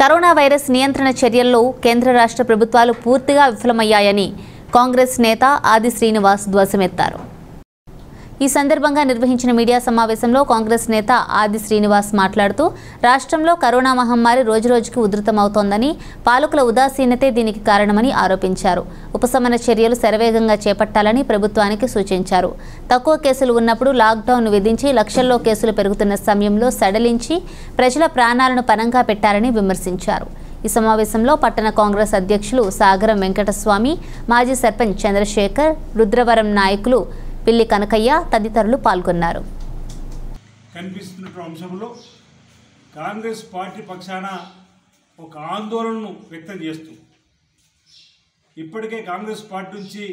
corona virus నియంత్రణ చర్యల్లో కేంద్ర రాష్ట్ర ప్రభుత్వాలు పూర్తిగా విఫలమయ్యాయని కాంగ్రెస్ నేత ఆది శ్రీనివాస్ ధ్వజమెత్తారు ఈ సందర్భంగా నిర్వహించిన మీడియా సమావేశంలో కాంగ్రెస్ నేత ఆది శ్రీనివాస్ మాట్లాడుతూ రాష్ట్రంలో కరోనా మహమ్మారి రోజురోజుకు ఉధృతమవుతోందని పాలకుల ఉదాసీనతే దీనికి కారణమని ఆరోపించారు ఉపశమన చర్యలు శరవేగంగా చేపట్టాలని ప్రభుత్వానికి సూచించారు తక్కువ కేసులు ఉన్నప్పుడు లాక్డౌన్ విధించి లక్షల్లో కేసులు పెరుగుతున్న సమయంలో సడలించి ప్రజల ప్రాణాలను పనంగా పెట్టారని విమర్శించారు ఈ సమావేశంలో పట్టణ కాంగ్రెస్ అధ్యక్షులు సాగరం వెంకటస్వామి మాజీ సర్పంచ్ చంద్రశేఖర్ రుద్రవరం నాయకులు పిల్లి కనకయ్య తదితరులు పాల్గొన్నారు కనిపిస్తున్నటువంటి అంశంలో కాంగ్రెస్ పార్టీ పక్షాన ఒక ఆందోళనను వ్యక్తం చేస్తూ ఇప్పటికే కాంగ్రెస్ పార్టీ నుంచి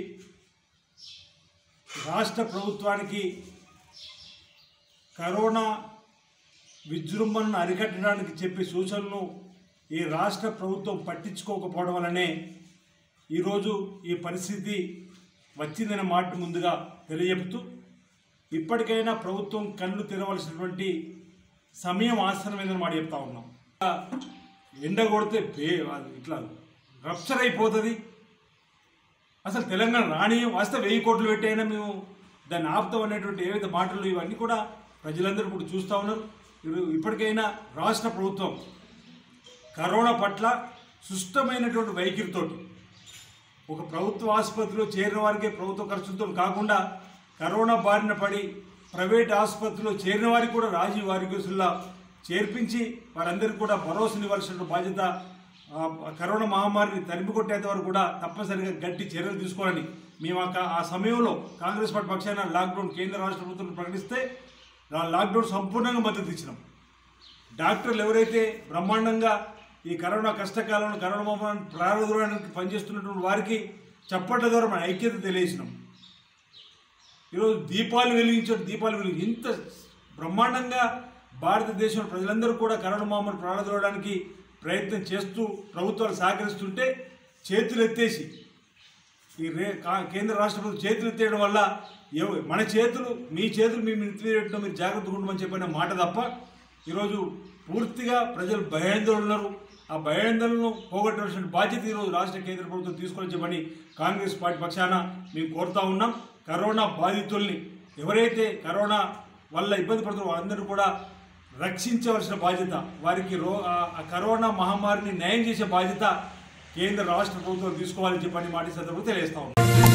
రాష్ట్ర ప్రభుత్వానికి కరోనా విజృంభణను అరికట్టడానికి చెప్పే సూచనలు ఈ రాష్ట్ర ప్రభుత్వం పట్టించుకోకపోవడం వల్లనే ఈరోజు ఈ పరిస్థితి వచ్చిందనే మాట ముందుగా తెలియజెపుతూ ఇప్పటికైనా ప్రభుత్వం కళ్ళు తెరవలసినటువంటి సమయం ఆసనమైందని మాట చెప్తా ఉన్నాం ఎండ కొడితే పే అది ఇట్లా రప్చర్ అయిపోతుంది అసలు తెలంగాణ రాని వస్తే వెయ్యి కోట్లు పెట్టైనా మేము దాన్ని ఆపుతాం అనేటువంటి ఏవైతే మాటలు ఇవన్నీ కూడా ప్రజలందరూ ఇప్పుడు చూస్తూ ఉన్నారు ఇప్పుడు ఇప్పటికైనా రాష్ట్ర ప్రభుత్వం కరోనా పట్ల సుష్టమైనటువంటి వైఖరితోటి ఒక ప్రభుత్వ ఆసుపత్రిలో చేరిన వారికే ప్రభుత్వ ఖర్చులతో కాకుండా కరోనా బారిన పడి ప్రైవేట్ ఆసుపత్రిలో చేరిన వారికి కూడా రాజీవ్ ఆరోగ్యశ్రీలా చేర్పించి వారందరికీ కూడా భరోసానివ్వాల్సిన బాధ్యత ఆ, కరోనా మహమ్మారిని తరిమి కొట్టేంత వరకు కూడా తప్పనిసరిగా గట్టి చర్యలు తీసుకోవాలని మేము ఆ కా- ఆ సమయంలో కాంగ్రెస్ పార్టీ పక్షాన లాక్డౌన్ కేంద్ర రాష్ట్ర ప్రభుత్వం ప్రకటిస్తే ఆ లాక్డౌన్ సంపూర్ణంగా మద్దతు ఇచ్చినాం డాక్టర్లు ఎవరైతే బ్రహ్మాండంగా ఈ కరోనా కష్టకాలంలో కరోనా మహమ్మారిని ప్రారంభడానికి పనిచేస్తున్నటువంటి వారికి చప్పట్ల ద్వారా మన ఐక్యత తెలియజేసినాం ఈరోజు దీపాలు వెలిగించే దీపాలు వెలిగి ఇంత బ్రహ్మాండంగా భారతదేశంలో ప్రజలందరూ కూడా కరోనా మహమ్మారి ప్రారంభడానికి ప్రయత్నం చేస్తూ ప్రభుత్వాలు సహకరిస్తుంటే చేతులు ఎత్తేసి ఈ రే కా- కేంద్ర రాష్ట్ర ప్రభుత్వం చేతులు ఎత్తేయడం వల్ల ఎవ- మన చేతులు మీ చేతులు మీ ఎత్తివేయడం మీరు జాగ్రత్తగా ఉండమని చెప్పిన మాట తప్ప ఈరోజు పూర్తిగా ప్రజలు భయాందోళన ఉన్నారు ఆ భయాందోళనను పోగొట్టవలసిన బాధ్యత ఈరోజు రాష్ట్ర కేంద్ర ప్రభుత్వం తీసుకొని చెప్పని కాంగ్రెస్ పార్టీ పక్షాన మేము కోరుతా ఉన్నాం కరోనా బాధితుల్ని ఎవరైతే కరోనా వల్ల ఇబ్బంది పడుతున్నారో వారందరూ కూడా రక్షించవలసిన బాధ్యత వారికి రో ఆ- ఆ కరోనా మహమ్మారిని నయం చేసే బాధ్యత కేంద్ర రాష్ట్ర ప్రభుత్వం తీసుకోవాలని చెప్పని మాట ఈ సందర్భంగా తెలియజేస్తా ఉన్నాం